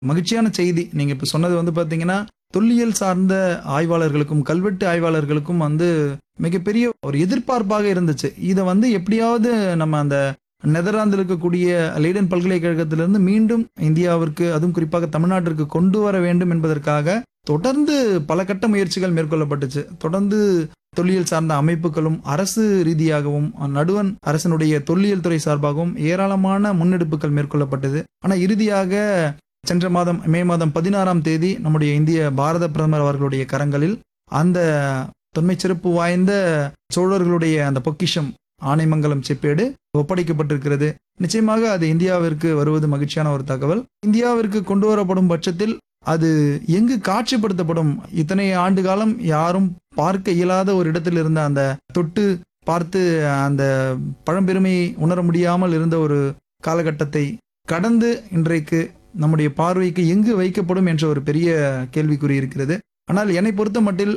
மகிழ்ச்சியான செய்தி நீங்க இப்ப சொன்னது வந்து பாத்தீங்கன்னா தொல்லியல் சார்ந்த ஆய்வாளர்களுக்கும் கல்வெட்டு ஆய்வாளர்களுக்கும் வந்து மிகப்பெரிய ஒரு எதிர்பார்ப்பாக இருந்துச்சு இதை வந்து எப்படியாவது நம்ம அந்த நெதர்லாந்தில் இருக்கக்கூடிய லெய்டன் பல்கலைக்கழகத்திலிருந்து மீண்டும் இந்தியாவிற்கு அதுவும் குறிப்பாக தமிழ்நாட்டிற்கு கொண்டு வர வேண்டும் என்பதற்காக தொடர்ந்து பல கட்ட முயற்சிகள் மேற்கொள்ளப்பட்டுச்சு தொடர்ந்து தொல்லியல் சார்ந்த அமைப்புகளும் அரசு ரீதியாகவும் நடுவன் அரசனுடைய தொல்லியல் துறை சார்பாகவும் ஏராளமான முன்னெடுப்புகள் மேற்கொள்ளப்பட்டது ஆனா இறுதியாக சென்ற மாதம் மே மாதம் பதினாறாம் தேதி நம்முடைய இந்திய பாரத பிரதமர் அவர்களுடைய கரங்களில் அந்த தொன்மை சிறப்பு வாய்ந்த சோழர்களுடைய அந்த பொக்கிஷம் ஆனைமங்கலம் செப்பேடு ஒப்படைக்கப்பட்டிருக்கிறது நிச்சயமாக அது இந்தியாவிற்கு வருவது மகிழ்ச்சியான ஒரு தகவல் இந்தியாவிற்கு கொண்டு வரப்படும் பட்சத்தில் அது எங்கு காட்சிப்படுத்தப்படும் இத்தனை ஆண்டு காலம் யாரும் பார்க்க இயலாத ஒரு இடத்தில் இருந்த அந்த தொட்டு பார்த்து அந்த பழம்பெருமையை உணர முடியாமல் இருந்த ஒரு காலகட்டத்தை கடந்து இன்றைக்கு நம்முடைய பார்வைக்கு எங்கு வைக்கப்படும் என்ற ஒரு பெரிய கேள்விக்குறி இருக்கிறது ஆனால் என்னை பொறுத்த மட்டில்